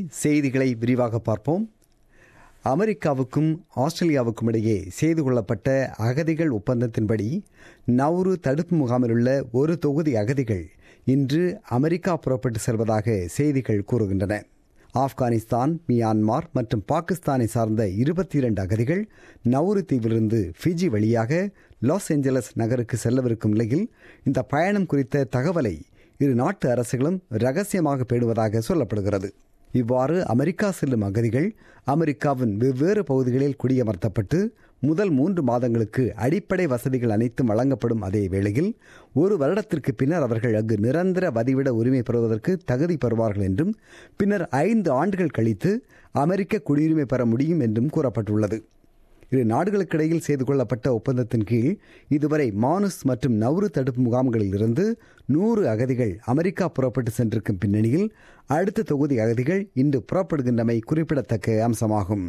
செய்திகளை விரிவாக பார்ப்போம் அமெரிக்காவுக்கும் ஆஸ்திரேலியாவுக்கும் இடையே செய்து கொள்ளப்பட்ட அகதிகள் ஒப்பந்தத்தின்படி நவ்ரு தடுப்பு முகாமில் உள்ள ஒரு தொகுதி அகதிகள் இன்று அமெரிக்கா புறப்பட்டு செல்வதாக செய்திகள் கூறுகின்றன ஆப்கானிஸ்தான் மியான்மார் மற்றும் பாகிஸ்தானை சார்ந்த இருபத்தி இரண்டு அகதிகள் நவுரு தீவிலிருந்து ஃபிஜி வழியாக லாஸ் ஏஞ்சலஸ் நகருக்கு செல்லவிருக்கும் நிலையில் இந்த பயணம் குறித்த தகவலை இரு நாட்டு அரசுகளும் ரகசியமாக பேணுவதாக சொல்லப்படுகிறது இவ்வாறு அமெரிக்கா செல்லும் அகதிகள் அமெரிக்காவின் வெவ்வேறு பகுதிகளில் குடியமர்த்தப்பட்டு முதல் மூன்று மாதங்களுக்கு அடிப்படை வசதிகள் அனைத்தும் வழங்கப்படும் அதே வேளையில் ஒரு வருடத்திற்கு பின்னர் அவர்கள் அங்கு நிரந்தர வதிவிட உரிமை பெறுவதற்கு தகுதி பெறுவார்கள் என்றும் பின்னர் ஐந்து ஆண்டுகள் கழித்து அமெரிக்க குடியுரிமை பெற முடியும் என்றும் கூறப்பட்டுள்ளது இரு நாடுகளுக்கிடையில் செய்து கொள்ளப்பட்ட ஒப்பந்தத்தின் கீழ் இதுவரை மானுஸ் மற்றும் நவ்ரு தடுப்பு முகாம்களில் இருந்து நூறு அகதிகள் அமெரிக்கா புறப்பட்டு சென்றிருக்கும் பின்னணியில் அடுத்த தொகுதி அகதிகள் இன்று புறப்படுகின்றமை குறிப்பிடத்தக்க அம்சமாகும்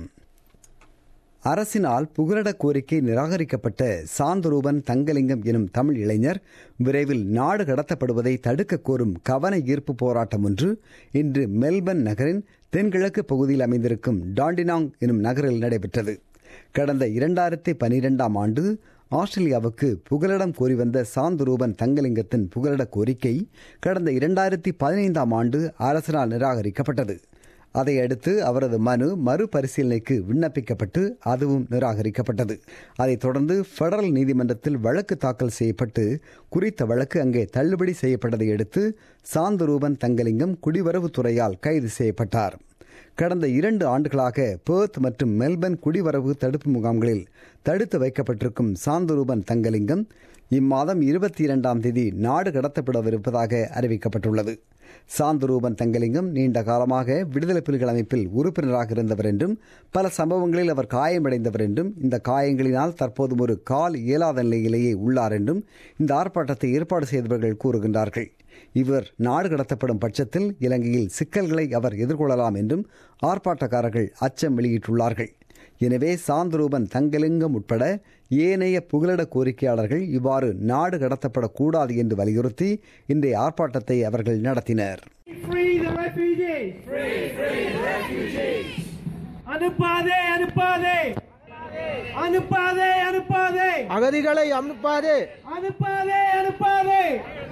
அரசினால் புகலிட கோரிக்கை நிராகரிக்கப்பட்ட சாந்தரூபன் தங்கலிங்கம் எனும் தமிழ் இளைஞர் விரைவில் நாடு கடத்தப்படுவதை தடுக்க கோரும் கவன ஈர்ப்பு போராட்டம் ஒன்று இன்று மெல்பர்ன் நகரின் தென்கிழக்கு பகுதியில் அமைந்திருக்கும் டாண்டினாங் எனும் நகரில் நடைபெற்றது கடந்த இரண்டாயிரத்தி பனிரெண்டாம் ஆண்டு ஆஸ்திரேலியாவுக்கு புகலிடம் கோரி வந்த சாந்தரூபன் தங்கலிங்கத்தின் புகலிட கோரிக்கை கடந்த இரண்டாயிரத்தி பதினைந்தாம் ஆண்டு அரசினால் நிராகரிக்கப்பட்டது அதையடுத்து அவரது மனு மறுபரிசீலனைக்கு விண்ணப்பிக்கப்பட்டு அதுவும் நிராகரிக்கப்பட்டது அதைத் தொடர்ந்து பெடரல் நீதிமன்றத்தில் வழக்கு தாக்கல் செய்யப்பட்டு குறித்த வழக்கு அங்கே தள்ளுபடி செய்யப்பட்டதை அடுத்து சாந்தரூபன் தங்கலிங்கம் குடிவரவுத்துறையால் கைது செய்யப்பட்டார் கடந்த இரண்டு ஆண்டுகளாக பேர்த் மற்றும் மெல்பர்ன் குடிவரவு தடுப்பு முகாம்களில் தடுத்து வைக்கப்பட்டிருக்கும் சாந்தரூபன் தங்கலிங்கம் இம்மாதம் இருபத்தி இரண்டாம் தேதி நாடு கடத்தப்படவிருப்பதாக அறிவிக்கப்பட்டுள்ளது சாந்தரூபன் தங்கலிங்கம் நீண்ட காலமாக விடுதலை புலிகள் அமைப்பில் உறுப்பினராக இருந்தவர் என்றும் பல சம்பவங்களில் அவர் காயமடைந்தவர் என்றும் இந்த காயங்களினால் தற்போது ஒரு கால் இயலாத நிலையிலேயே உள்ளார் என்றும் இந்த ஆர்ப்பாட்டத்தை ஏற்பாடு செய்தவர்கள் கூறுகின்றார்கள் இவர் நாடு கடத்தப்படும் பட்சத்தில் இலங்கையில் சிக்கல்களை அவர் எதிர்கொள்ளலாம் என்றும் ஆர்ப்பாட்டக்காரர்கள் அச்சம் வெளியிட்டுள்ளார்கள் எனவே சாந்தரூபன் தங்கலிங்கம் உட்பட ஏனைய புகலிட கோரிக்கையாளர்கள் இவ்வாறு நாடு கடத்தப்படக்கூடாது என்று வலியுறுத்தி இன்றைய ஆர்ப்பாட்டத்தை அவர்கள் நடத்தினர் Free the refugees! Free, free the refugees! அனுப்பாதே அனுப்பாதே அனுப்பாதே அனுப்பாதே அகதிகளை அனுப்பாதே அனுப்பாதே அனுப்பாதே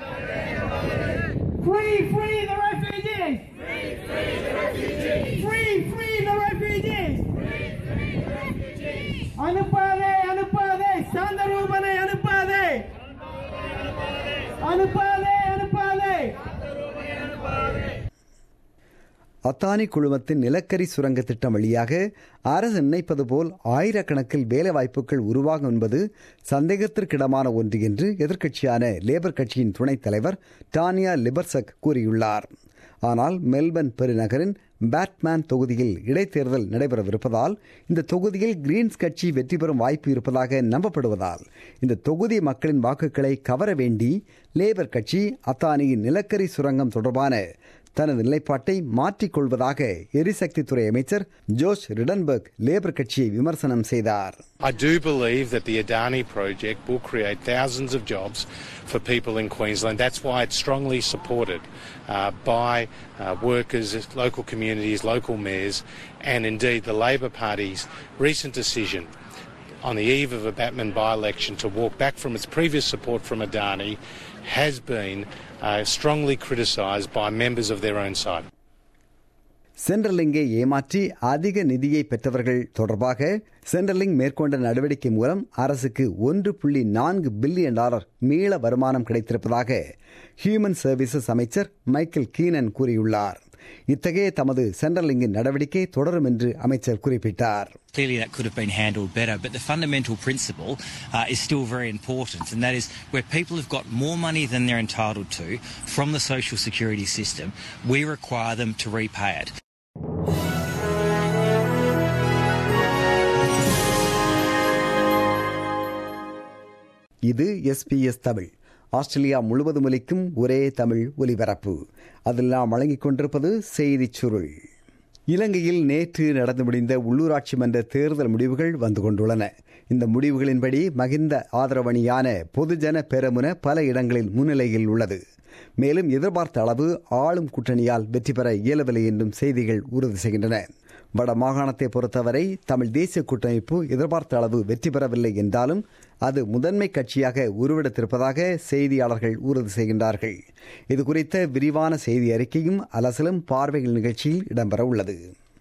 Free, free the refugees! Free, free the refugees! Free, free the refugees! அனுப்பாதே அனுப்பாதே சாந்தரூபனை அனுப்பாதே அனுப்பாதே அனுப்பாதே அத்தானி குழுமத்தின் நிலக்கரி சுரங்க திட்டம் வழியாக அரசு நினைப்பது போல் ஆயிரக்கணக்கில் வேலைவாய்ப்புகள் உருவாகும் என்பது சந்தேகத்திற்கிடமான ஒன்று என்று எதிர்க்கட்சியான லேபர் கட்சியின் துணைத் தலைவர் டானியா லிபர்சக் கூறியுள்ளார் ஆனால் மெல்பர்ன் பெருநகரின் பேட்மேன் தொகுதியில் இடைத்தேர்தல் நடைபெறவிருப்பதால் இந்த தொகுதியில் கிரீன்ஸ் கட்சி வெற்றி பெறும் வாய்ப்பு இருப்பதாக நம்பப்படுவதால் இந்த தொகுதி மக்களின் வாக்குகளை கவர வேண்டி லேபர் கட்சி அத்தானியின் நிலக்கரி சுரங்கம் தொடர்பான தனது நிலைப்பாட்டை மாற்றிக்கொள்வதாக எரிசக்தித்துறை அமைச்சர் ஜோஷ் ரிடன்பர்க் லேபர் கட்சியை விமர்சனம் செய்தார் I do believe that the Adani project will create thousands of jobs for people in Queensland. That's why it's strongly supported uh, by uh, workers, local communities, local mayors, and indeed the Labor Party's recent decision on the eve of a Batman by-election to walk back from its previous support from Adani has been uh, strongly criticised by members of their own side. சென்ட்ரலிங்கை ஏமாற்றி அதிக நிதியை பெற்றவர்கள் தொடர்பாக சென்ட்ரலிங் மேற்கொண்ட நடவடிக்கை மூலம் அரசுக்கு ஒன்று புள்ளி நான்கு பில்லியன் டாலர் மீள வருமானம் கிடைத்திருப்பதாக ஹியூமன் சர்வீசஸ் அமைச்சர் மைக்கேல் கீனன் கூறியுள்ளார் இத்தகைய தமது சென்ட்ரலிங்கின் நடவடிக்கை தொடரும் என்று அமைச்சர் குறிப்பிட்டார் Clearly, that could have been handled better, but the fundamental principle uh, is still very important, and that is where people have got more money than they're entitled to from the social security system, we require them to repay it. இது SBS Tamil Australia முழுவதும் ஒலிக்கும் ஒரே தமிழ் ஒலிபரப்பு அதில் நாம் வழங்கிக் கொண்டிருப்பது செய்திச் சுருள் இலங்கையில் நேற்று நடந்து முடிந்த உள்ளூராட்சி மன்ற தேர்தல் முடிவுகள் வந்து கொண்டுள்ளன இந்த முடிவுகளின்படி மகிந்த ஆதரவணியான பொதுஜன பெரமுன பல இடங்களில் முன்னிலையில் உள்ளது மேலும் எதிர்பார்த்த அளவு ஆளும் கூட்டணியால் வெற்றி பெற இயலவில்லை என்றும் செய்திகள் உறுதி செய்கின்றன வட மாகாணத்தை பொறுத்தவரை தமிழ் தேசிய கூட்டமைப்பு எதிர்பார்த்த அளவு வெற்றி பெறவில்லை என்றாலும் அது முதன்மை கட்சியாக உருவெடுத்திருப்பதாக செய்தியாளர்கள் உறுதி செய்கின்றார்கள் இது குறித்த விரிவான செய்தி அறிக்கையும் அலசலும் பார்வைகள் நிகழ்ச்சியில் இடம்பெற உள்ளது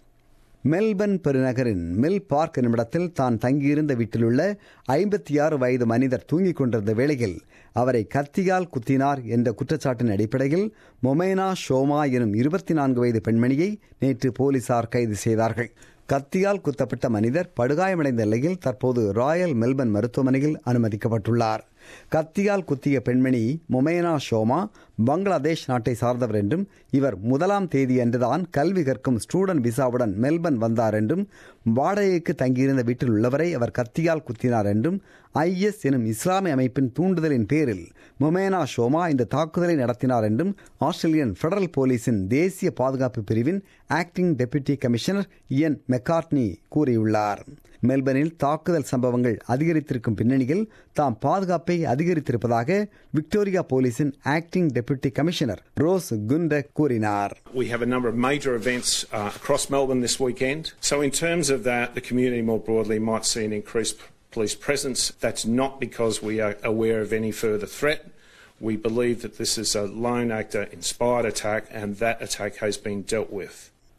மெல்பர்ன் பெருநகரின் மில் பார்க் என்னுமிடத்தில் தான் தங்கியிருந்த வீட்டிலுள்ள ஐம்பத்தி ஆறு வயது மனிதர் தூங்கிக் கொண்டிருந்த வேளையில் அவரை கத்தியால் குத்தினார் என்ற குற்றச்சாட்டின் அடிப்படையில் மொமேனா ஷோமா எனும் இருபத்தி நான்கு வயது பெண்மணியை நேற்று போலீசார் கைது செய்தார்கள் கத்தியால் குத்தப்பட்ட மனிதர் படுகாயமடைந்த நிலையில் தற்போது ராயல் மெல்பர்ன் மருத்துவமனையில் அனுமதிக்கப்பட்டுள்ளார் கத்தியால் குத்திய பெண்மணி மொமேனா ஷோமா பங்களாதேஷ் நாட்டை சார்ந்தவர் என்றும் இவர் முதலாம் தேதி அன்றுதான் கல்வி கற்கும் ஸ்டூடெண்ட் விசாவுடன் மெல்பர்ன் வந்தார் என்றும் வாடகைக்கு தங்கியிருந்த வீட்டில் உள்ளவரை அவர் கத்தியால் குத்தினார் என்றும் ஐஎஸ் எனும் இஸ்லாமிய அமைப்பின் தூண்டுதலின் பேரில் மொமேனா ஷோமா இந்த தாக்குதலை நடத்தினார் என்றும் ஆஸ்திரேலியன் பெடரல் போலீசின் தேசிய பாதுகாப்பு பிரிவின் acting deputy commissioner Ian McCartney கூறியுள்ளார் மெல்பர்னில் தாக்குதல் சம்பவங்கள் அதிகரித்திருக்கும் பின்னணியில் தாம் பாதுகாப்பை அதிகரித்திருப்பதாக விக்டோரியா போலீசின் ஆக்டிங் டெபுட்டி கமிஷனர் ரோஸ் குண்ட கூறினார் We have a number of major events uh, across Melbourne this weekend. So, in terms of that, the community more broadly might see an increased p- police presence. That's not because we are aware of any further threat. We believe that this is a lone actor inspired attack, and that attack has been dealt with.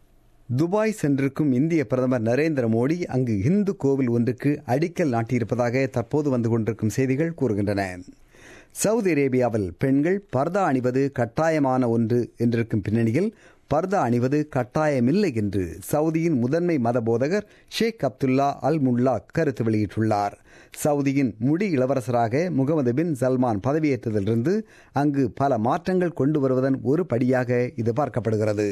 Dubai சென்றிருக்கும் இந்திய பிரதமர் நரேந்திர மோடி அங்கு இந்து கோவில் ஒன்றுக்கு அடிக்கல் நாட்டியிருப்பதாக தற்போது வந்து கொண்டிருக்கும் செய்திகள் கூறுகின்றன சவுதி அரேபியாவில் பெண்கள் பர்தா அணிவது கட்டாயமான ஒன்று என்றிருக்கும் பின்னணியில் பர்தா அணிவது கட்டாயமில்லை என்று சவுதியின் முதன்மை மத போதகர் ஷேக் அப்துல்லா அல் முல்லா கருத்து வெளியிட்டுள்ளார் சவுதியின் முடி இளவரசராக முகமது பின் சல்மான் பதவியேற்றதிலிருந்து அங்கு பல மாற்றங்கள் கொண்டு வருவதன் ஒரு படியாக இது பார்க்கப்படுகிறது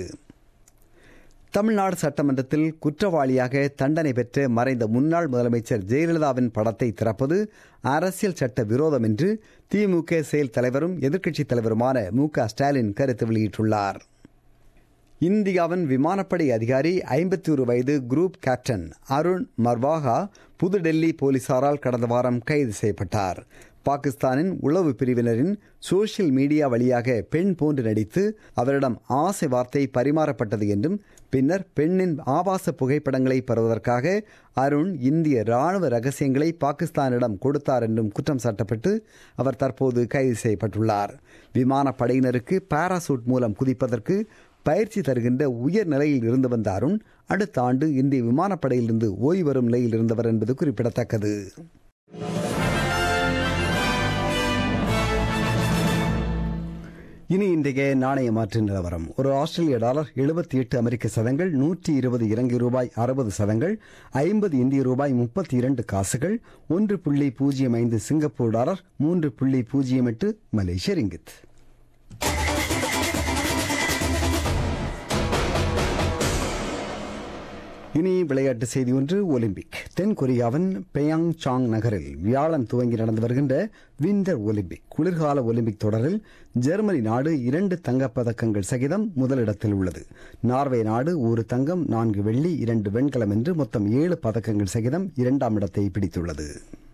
தமிழ்நாடு சட்டமன்றத்தில் குற்றவாளியாக தண்டனை பெற்ற மறைந்த முன்னாள் முதலமைச்சர் ஜெயலலிதாவின் படத்தை திறப்பது அரசியல் சட்ட விரோதம் என்று திமுக செயல் தலைவரும் எதிர்க்கட்சித் தலைவருமான மு க ஸ்டாலின் கருத்து வெளியிட்டுள்ளார் இந்தியாவின் விமானப்படை அதிகாரி ஐம்பத்தி ஒரு வயது குரூப் கேப்டன் அருண் மர்வாகா புதுடெல்லி போலீசாரால் கடந்த வாரம் கைது செய்யப்பட்டார் பாகிஸ்தானின் உளவு பிரிவினரின் சோசியல் மீடியா வழியாக பெண் போன்று நடித்து அவரிடம் ஆசை வார்த்தை பரிமாறப்பட்டது என்றும் பின்னர் பெண்ணின் ஆபாச புகைப்படங்களை பெறுவதற்காக அருண் இந்திய ராணுவ ரகசியங்களை பாகிஸ்தானிடம் கொடுத்தார் என்றும் குற்றம் சாட்டப்பட்டு அவர் தற்போது கைது செய்யப்பட்டுள்ளார் விமானப்படையினருக்கு பாராசூட் மூலம் குதிப்பதற்கு பயிற்சி தருகின்ற உயர் நிலையில் இருந்து வந்த அருண் அடுத்த ஆண்டு இந்திய விமானப்படையிலிருந்து ஓய்வு வரும் நிலையில் இருந்தவர் என்பது குறிப்பிடத்தக்கது இனி இன்றைய நாணய மாற்று நிலவரம் ஒரு ஆஸ்திரேலிய டாலர் எழுபத்தி எட்டு அமெரிக்க சதங்கள் நூற்றி இருபது இலங்கை ரூபாய் அறுபது சதங்கள் ஐம்பது இந்திய ரூபாய் முப்பத்தி இரண்டு காசுகள் ஒன்று புள்ளி பூஜ்ஜியம் ஐந்து சிங்கப்பூர் டாலர் மூன்று புள்ளி பூஜ்ஜியம் எட்டு மலேசிய ரிங்கித் இனி விளையாட்டு செய்தி ஒன்று ஒலிம்பிக் தென் கொரியாவின் பெயாங் சாங் நகரில் வியாழன் துவங்கி நடந்து வருகின்ற விண்டர் ஒலிம்பிக் குளிர்கால ஒலிம்பிக் தொடரில் ஜெர்மனி நாடு இரண்டு தங்கப்பதக்கங்கள் சகிதம் முதலிடத்தில் உள்ளது நார்வே நாடு ஒரு தங்கம் நான்கு வெள்ளி இரண்டு வெண்கலம் என்று மொத்தம் ஏழு பதக்கங்கள் சகிதம் இரண்டாம் இடத்தை பிடித்துள்ளது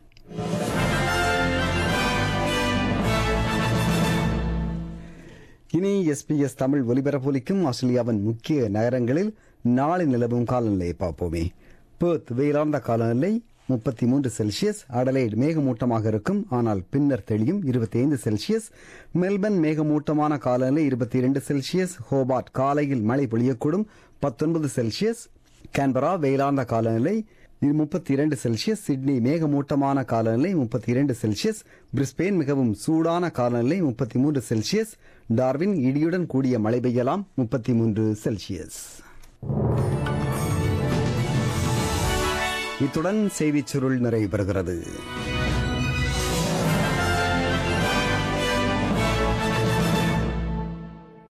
இனி எஸ்பிஎஸ் தமிழ் ஒலிபரப்பொலிக்கும் ஆஸ்திரேலியாவின் முக்கிய நகரங்களில் நாளை நிலவும் காலநிலையை பார்ப்போமே பேர்த் வெயிலார்ந்த காலநிலை முப்பத்தி மூன்று செல்சியஸ் அடலைட் மேகமூட்டமாக இருக்கும் ஆனால் பின்னர் தெளியும் இருபத்தி ஐந்து செல்சியஸ் மெல்பர்ன் மேகமூட்டமான காலநிலை இருபத்தி இரண்டு செல்சியஸ் ஹோபார்ட் காலையில் மழை பொழியக்கூடும் பத்தொன்பது செல்சியஸ் கேன்பரா வெயிலார்ந்த காலநிலை முப்பத்தி இரண்டு செல்சியஸ் சிட்னி மேகமூட்டமான காலநிலை முப்பத்தி இரண்டு செல்சியஸ் பிரிஸ்பெயின் மிகவும் சூடான காலநிலை முப்பத்தி மூன்று செல்சியஸ் டார்வின் இடியுடன் கூடிய மழை பெய்யலாம் முப்பத்தி மூன்று செல்சியஸ் இத்துடன் செய்திச் சுருள் நிறைவு பெறுகிறது